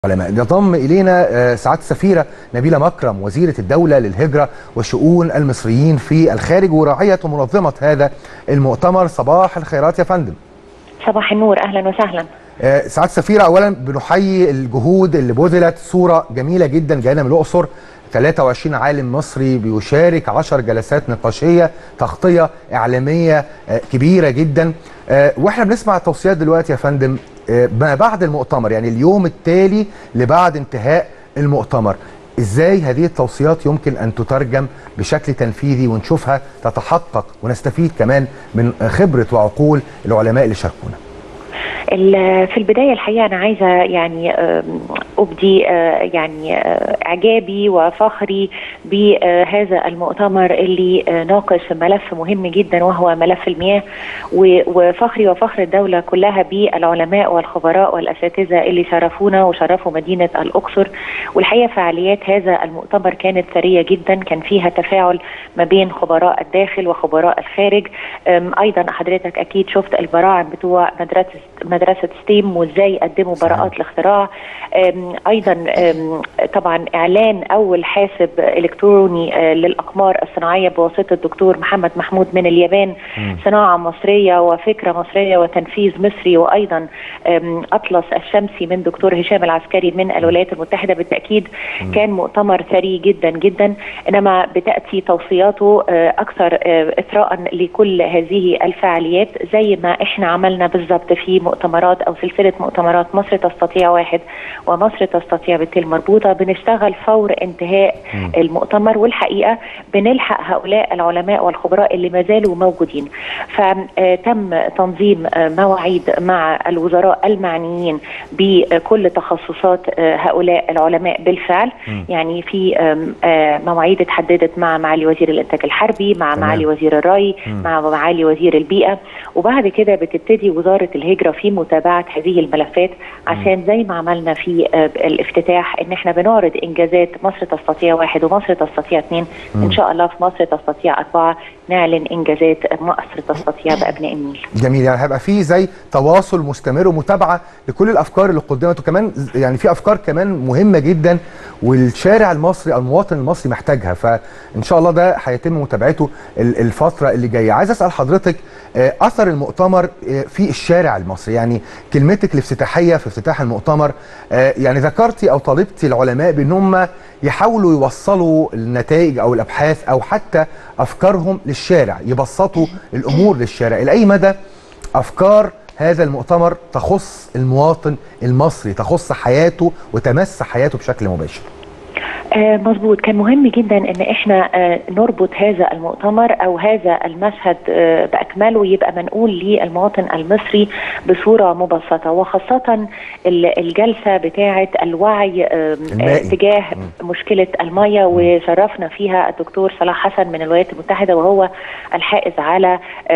علماء ينضم الينا سعاده السفيره نبيله مكرم وزيره الدوله للهجره وشؤون المصريين في الخارج وراعيه ومنظمه هذا المؤتمر صباح الخيرات يا فندم صباح النور اهلا وسهلا سعاده السفيره اولا بنحيي الجهود اللي بذلت صوره جميله جدا جايه من الاقصر 23 عالم مصري بيشارك 10 جلسات نقاشيه تغطيه اعلاميه كبيره جدا واحنا بنسمع التوصيات دلوقتي يا فندم ما بعد المؤتمر يعني اليوم التالي لبعد انتهاء المؤتمر ازاي هذه التوصيات يمكن ان تترجم بشكل تنفيذي ونشوفها تتحقق ونستفيد كمان من خبره وعقول العلماء اللي شاركونا في البدايه الحقيقه انا عايزه يعني ابدي يعني اعجابي وفخري بهذا المؤتمر اللي ناقش ملف مهم جدا وهو ملف المياه وفخري وفخر الدوله كلها بالعلماء والخبراء والاساتذه اللي شرفونا وشرفوا مدينه الاقصر والحقيقه فعاليات هذا المؤتمر كانت ثريه جدا كان فيها تفاعل ما بين خبراء الداخل وخبراء الخارج ايضا حضرتك اكيد شفت البراعم بتوع مدرسه مدرسه ستيم وازاي قدموا براءات الاختراع ايضا طبعا اعلان اول حاسب الكتروني للاقمار الصناعيه بواسطه الدكتور محمد محمود من اليابان م. صناعه مصريه وفكره مصريه وتنفيذ مصري وايضا اطلس الشمسي من دكتور هشام العسكري من الولايات المتحده بالتاكيد م. كان مؤتمر ثري جدا جدا انما بتاتي توصياته اكثر اثراء لكل هذه الفعاليات زي ما احنا عملنا بالظبط في مؤتمرات او سلسله مؤتمرات مصر تستطيع واحد ومصر تستطيع بالتالي مربوطه بنشتغل فور انتهاء م. المؤتمر والحقيقه بنلحق هؤلاء العلماء والخبراء اللي ما زالوا موجودين فتم تنظيم مواعيد مع الوزراء المعنيين بكل تخصصات هؤلاء العلماء بالفعل م. يعني في مواعيد اتحددت مع معالي وزير الانتاج الحربي مع تمام. معالي وزير الري م. مع معالي وزير البيئه وبعد كده بتبتدي وزاره الهجره في متابعه هذه الملفات عشان زي ما عملنا في الافتتاح ان احنا بنعرض انجازات مصر تستطيع واحد ومصر تستطيع اثنين ان شاء الله في مصر تستطيع اربعه نعلن انجازات مصر تستطيع بابناء النيل. جميل يعني هيبقى في زي تواصل مستمر ومتابعه لكل الافكار اللي قدمت وكمان يعني في افكار كمان مهمه جدا والشارع المصري المواطن المصري محتاجها فان شاء الله ده هيتم متابعته الفتره اللي جايه. عايز اسال حضرتك اثر المؤتمر في الشارع المصري يعني كلمتك الافتتاحيه في افتتاح المؤتمر يعني ذكرتي او طالبتي العلماء بان هم يحاولوا يوصلوا النتائج او الابحاث او حتى افكارهم للشارع يبسطوا الامور للشارع الى اي مدى افكار هذا المؤتمر تخص المواطن المصري تخص حياته وتمس حياته بشكل مباشر آه مظبوط كان مهم جدا ان احنا آه نربط هذا المؤتمر او هذا المشهد آه باكمله يبقى منقول للمواطن المصري بصوره مبسطه وخاصه الجلسه بتاعه الوعي تجاه مشكله الميه وشرفنا فيها الدكتور صلاح حسن من الولايات المتحده وهو الحائز على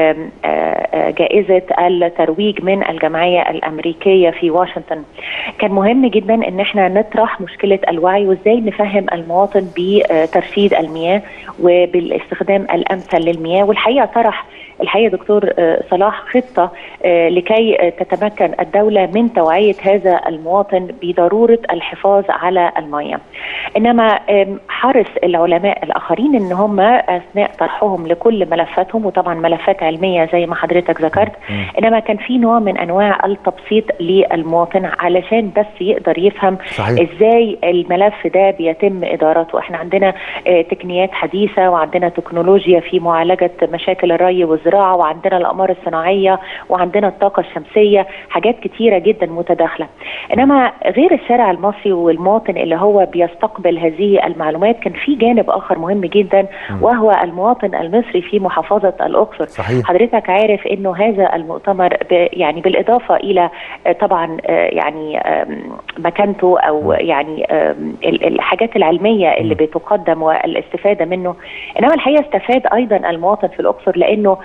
جائزه الترويج من الجمعيه الامريكيه في واشنطن كان مهم جدا ان احنا نطرح مشكله الوعي وازاي نفهم المواطن بترشيد المياه وبالاستخدام الامثل للمياه والحقيقه طرح الحقيقه دكتور صلاح خطه لكي تتمكن الدوله من توعيه هذا المواطن بضروره الحفاظ على المياه. انما حرص العلماء الاخرين ان هم اثناء طرحهم لكل ملفاتهم وطبعا ملفات علميه زي ما حضرتك ذكرت انما كان في نوع من انواع التبسيط للمواطن علشان بس يقدر يفهم صحيح. ازاي الملف ده بيتم ادارته، احنا عندنا تقنيات حديثه وعندنا تكنولوجيا في معالجه مشاكل الري والزراعه وعندنا الاقمار الصناعيه وعندنا الطاقه الشمسيه حاجات كتيره جدا متداخله انما غير الشارع المصري والمواطن اللي هو بيستقبل هذه المعلومات كان في جانب اخر مهم جدا وهو المواطن المصري في محافظه الاقصر صحيح. حضرتك عارف انه هذا المؤتمر يعني بالاضافه الى طبعا يعني مكانته او يعني الحاجات العلميه اللي بتقدم والاستفاده منه انما الحقيقه استفاد ايضا المواطن في الاقصر لانه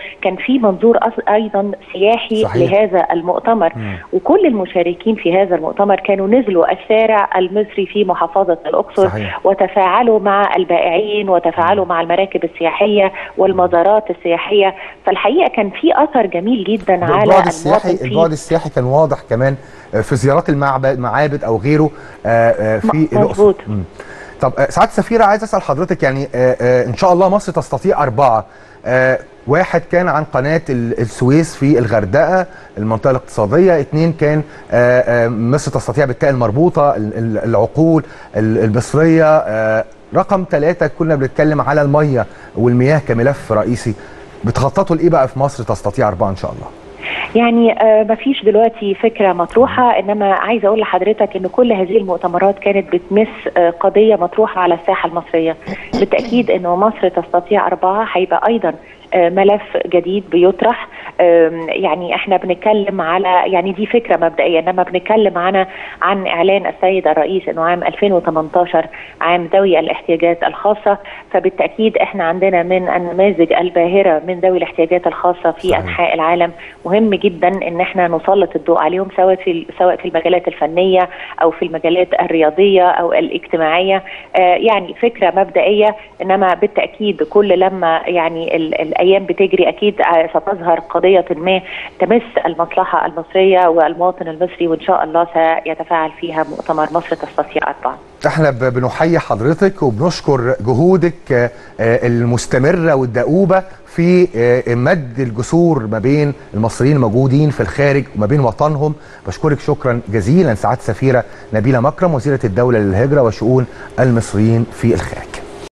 كان في منظور ايضا سياحي صحيح. لهذا المؤتمر مم. وكل المشاركين في هذا المؤتمر كانوا نزلوا الشارع المصري في محافظه الاقصر صحيح. وتفاعلوا مع البائعين وتفاعلوا مع المراكب السياحيه والمزارات السياحيه فالحقيقه كان في اثر جميل جدا على البعد السياحي المواطن في- البعد السياحي كان واضح كمان آه، في زيارات المعبد معابد او غيره آه، آه، في م- الاقصر مظبوط. مم. طب آه، سعاده السفيره عايز اسال حضرتك يعني آه، آه، ان شاء الله مصر تستطيع اربعه آه، واحد كان عن قناه ال- السويس في الغردقه المنطقه الاقتصاديه اثنين كان آه، آه، مصر تستطيع بالتاء المربوطه ال- ال- العقول ال- المصريه آه، رقم ثلاثة كنا بنتكلم على المية والمياه كملف رئيسي بتخططوا لإيه بقى في مصر تستطيع أربعة إن شاء الله يعني آه مفيش دلوقتي فكره مطروحه انما عايزه اقول لحضرتك ان كل هذه المؤتمرات كانت بتمس آه قضيه مطروحه على الساحه المصريه بالتاكيد انه مصر تستطيع اربعه هيبقى ايضا آه ملف جديد بيطرح آم، يعني احنا بنتكلم على يعني دي فكره مبدئيه انما بنتكلم عن عن اعلان السيد الرئيس انه عام 2018 عام ذوي الاحتياجات الخاصه فبالتاكيد احنا عندنا من النماذج الباهره من ذوي الاحتياجات الخاصه في صحيح. انحاء العالم مهم جدا ان احنا نسلط الضوء عليهم سواء في سواء في المجالات الفنيه او في المجالات الرياضيه او الاجتماعيه آه يعني فكره مبدئيه انما بالتاكيد كل لما يعني ال- الايام بتجري اكيد آه، ستظهر قضيه ما تمس المصلحه المصريه والمواطن المصري وان شاء الله سيتفاعل فيها مؤتمر مصر تستطيع اربعه احنا ب- بنحيي حضرتك وبنشكر جهودك آه، آه، المستمرة والدؤوبة في آه، مد الجسور ما بين المصريين الموجودين في الخارج وما بين وطنهم بشكرك شكرا جزيلا سعادة سفيرة نبيلة مكرم وزيرة الدولة للهجرة وشؤون المصريين في الخارج